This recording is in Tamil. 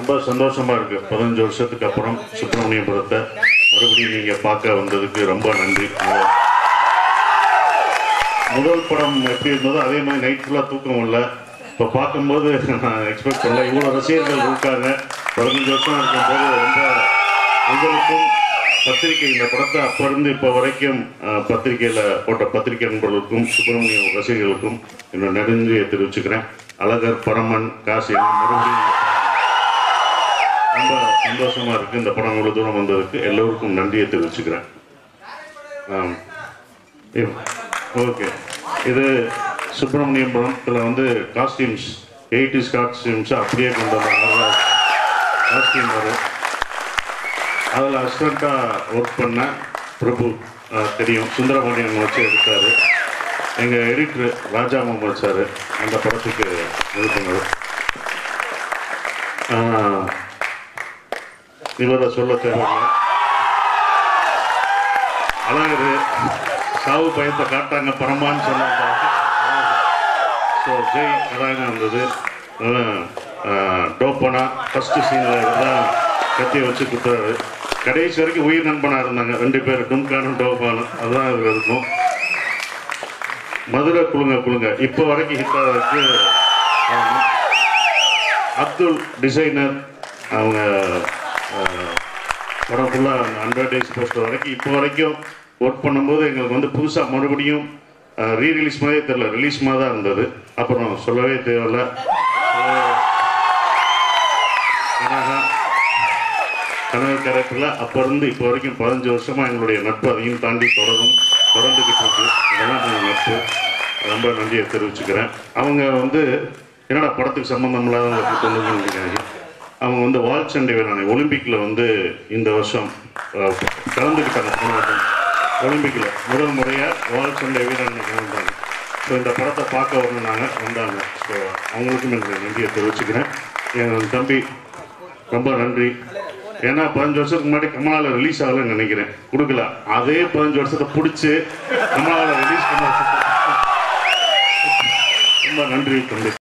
ரொம்ப சந்தோஷமா இருக்கு பதினஞ்சு வருஷத்துக்கு அப்புறம் சுப்பிரமணியபுரத்தை மறுபடியும் நீங்க பார்க்க வந்ததுக்கு ரொம்ப நன்றி முதல் படம் எப்படி இருந்ததோ அதே மாதிரி நைட் ஃபுல்லாக தூக்கம் இல்லை இப்போ பார்க்கும்போது நான் எக்ஸ்பெக்ட் பண்ணல இவ்வளோ ரசிகர்கள் இருக்காங்க பதினஞ்சு வருஷம் இருக்கும்போது ரொம்ப உங்களுக்கும் பத்திரிகை இந்த படத்தை அப்போ இருந்து இப்போ வரைக்கும் அஹ், பத்திரிகையில போட்ட பத்திரிகை நண்பர்களுக்கும் சுப்பிரமணியம் ரசிகர்களுக்கும் என்னோட நெடுஞ்சியை தெரிவிச்சுக்கிறேன் அழகர் பரமன் காசி எல்லாம் மறுபடியும் ரொம்ப சந்தோஷமா இருக்கு இந்த படம் இவ்வளவு தூரம் வந்ததுக்கு எல்லோருக்கும் நன்றியை தெரிவிச்சுக்கிறேன் ஆம். ஓகே இது சுப்பிரமணியம் படத்தில் வந்து காஸ்டியூம்ஸ் எயிட்டிஸ் காஸ்டியூம்ஸ் அப்படியே கொண்டு வந்தாங்க காஸ்டியூம் வரும் அதில் அசிஸ்டண்ட்டாக ஒர்க் பண்ண பிரபு அஹ், தெரியும் சுந்தரபாண்டியன் வச்சு எடுத்தார் எங்கள் எடிட்டர் ராஜா முகமது சார் அந்த படத்துக்கு இது பண்ணது இவரை சொல்ல தேவையில்லை அழகரு சாவு பயத்தை காட்டாங்க பரமான்னு சொன்னாங்க ஸோ ஜெய் அழகாக இருந்தது டோப்பனா ஃபஸ்ட்டு சீனில் தான் கத்தியை வச்சு குத்துறாரு கடைசி வரைக்கும் உயிர் நண்பனாக இருந்தாங்க ரெண்டு பேர் டும்கானும் டோப்பானும் அதுதான் இதில் இருக்கும் மதுரை குழுங்க குழுங்க இப்போ வரைக்கும் ஹிட் ஆகிறதுக்கு காரணம். அப்துல் டிசைனர் அவங்க அஹ், படம் ஃபுல்லாக ஹண்ட்ரட் டேஸ் போஸ்டர் வரைக்கும் இப்போ வரைக்கும் ஒர்க் பண்ணும்போது எங்களுக்கு வந்து புதுசாக மறுபடியும் ரீ ரிலீஸ் மாதிரியே தெரில ரிலீஸ் மாதிரி தான் இருந்தது அப்புறம் சொல்லவே தேவையில்ல கனகா கனக கேரக்டரில் அப்போ இருந்து இப்போ வரைக்கும் பதினஞ்சு வருஷமாக எங்களுடைய நட்பு அதையும் தாண்டி தொடரும் தொடர்ந்துக்கிட்டு இருக்கு இதெல்லாம் எங்கள் நட்பு ரொம்ப நன்றியை தெரிவிச்சுக்கிறேன் அவங்க வந்து என்னடா படத்துக்கு சம்மந்தம் இல்லாத கொண்டு வந்துருக்காங்க அவங்க வந்து வால் சண்டை வேணானே ஒலிம்பிக்கில் வந்து இந்த வருஷம் அஹ், கலந்துக்கிட்டாங்க போன வருஷம் ஒலிம்பிக்கில் முதல் முறையாக வால் சண்டை வீரன் கலந்தாங்க ஸோ இந்த படத்தை பார்க்க வரணுன்னாங்க வந்தாங்க ஸோ அவங்களுக்கும் என்னுடைய நன்றியை தெரிவிச்சுக்கிறேன் என் தம்பி ரொம்ப நன்றி ஏன்னா பதினஞ்சு வருஷத்துக்கு முன்னாடி கமலாவில் ரிலீஸ் ஆகலன்னு நினைக்கிறேன் கொடுக்கல அதே பதினஞ்சு வருஷத்தை பிடிச்சி கமலாவில் ரிலீஸ் பண்ண வச்சிருக்கேன். ரொம்ப நன்றி தம்பி